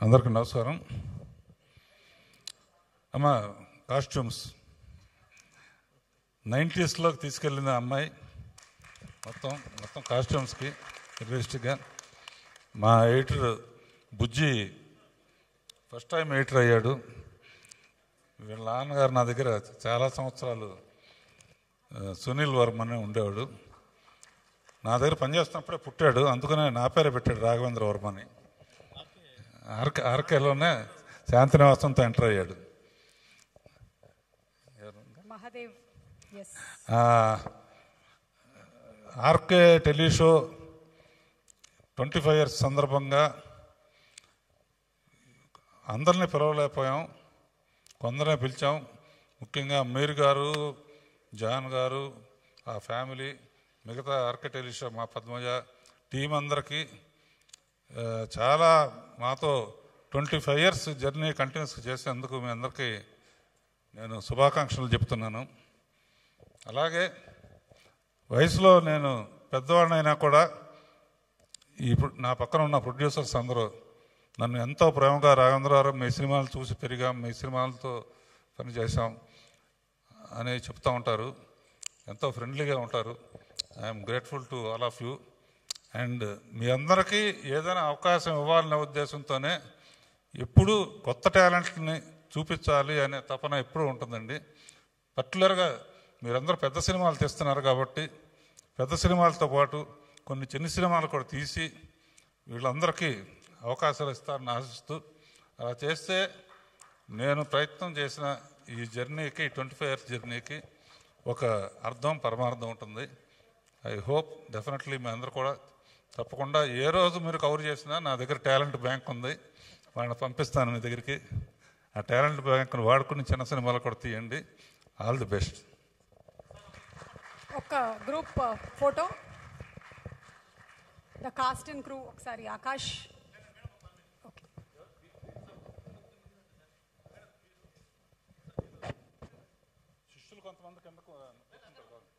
అందరికీ నమస్కారం అమ్మ కాస్ట్యూమ్స్ నైంటీస్లోకి తీసుకెళ్ళిన అమ్మాయి మొత్తం మొత్తం కాస్ట్యూమ్స్కి రియలిస్టిక్గా మా editor Bujji first time editor అయ్యాడు వీళ్ళ నాన్నగారు నా దగ్గర చాలా సంవత్సరాలు ఆ, సునీల్ వర్మ అని ఉండేవాడు నా దగ్గర పనిచేస్తున్నప్పుడే పుట్టాడు అందుకనే నా పేరే పెట్టాడు రాఘవేంద్ర వర్మ అని ఆర్కే ఆర్కేలోనే శాంతినివాసంతో ఎంటర్ అయ్యాడు మహాదేవ్ ఎస్ ఆ, RK tele show twenty five years సందర్భంగా అందరినీ పిలవలేకపోయాం కొందరినే పిలిచాం ముఖ్యంగా మీర్ గారు జాన్ గారు ఆ ఫ్యామిలీ మిగతా ఆర్కే టెలిషో మా పద్మజ టీం అందరికీ ఆ, చాలా మాతో twenty five years journey continues చేసేందుకు మీ అందరికీ నేను శుభాకాంక్షలు చెప్తున్నాను అలాగే వయసులో నేను పెద్దవాడినైనా కూడా ఈ ప్రొ- నా పక్కన ఉన్న ప్రొడ్యూసర్స్ అందరూ నన్ను ఎంతో ప్రేమగా రాఘవేంద్రరావు మీ సినిమాలు చూసి పెరిగాం మీ సినిమాలతో పని చేశాం అని చెప్తూ ఉంటారు ఎంతో ఫ్రెండ్లీగా ఉంటారు I'm grateful to all of you and మీ అందరికీ ఏదైనా అవకాశం ఇవ్వాలనే ఉద్దేశంతోనే ఎప్పుడూ కొత్త టాలెంట్ని చూపించాలి అనే తపన ఎప్పుడూ ఉంటుందండి పర్టికులర్గా మీరందరూ పెద్ద సినిమాలు తీస్తున్నారు కాబట్టి పెద్ద సినిమాలతో పాటు కొన్ని చిన్న సినిమాలు కూడా తీసి వీళ్ళందరికీ అవకాశాలు ఇస్తారని ఆశిస్తూ అలా చేస్తే నేను ప్రయత్నం చేసిన ఈ జర్నీకి ట్వంటీ ఫైవ్ ఇయర్స్ జర్నీకి ఒక అర్థం పరమార్థం ఉంటుంది ఐ హోప్ డెఫినెట్లీ మీ అందరూ కూడా తప్పకుండా ఏ రోజు మీరు కవర్ చేసినా నా దగ్గర టాలెంట్ బ్యాంక్ ఉంది వాళ్ళని పంపిస్తాను మీ దగ్గరికి ఆ టాలెంట్ బ్యాంక్ను వాడుకుని చిన్న సినిమాలు కూడా తీయండి ఆల్ ది బెస్ట్ ఒక group photo the cast and crew ఒకసారి ఆకాష్ ఓకే శిష్యులు కొంతమంది కిందకు